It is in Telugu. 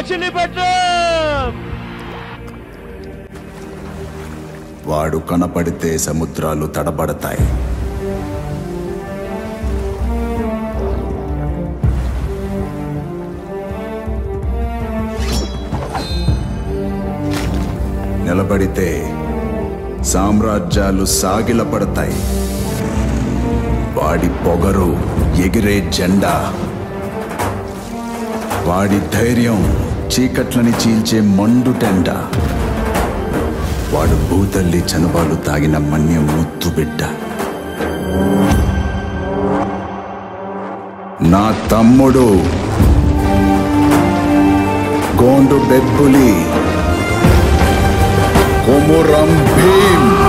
మచిలీపట్నం వాడు కనపడితే సముద్రాలు తడబడతాయి నిలబడితే సామ్రాజ్యాలు సాగిలపడతాయి వాడి పొగరు ఎగిరే జెండా వాడి ధైర్యం చీకట్లని చీల్చే మండుటెండ వాడు భూతల్లి చనుబాలు తాగిన మన్య ముత్తు బిడ్డ నా తమ్ముడు గోండు బెబ్బులి కొమురం భీమ్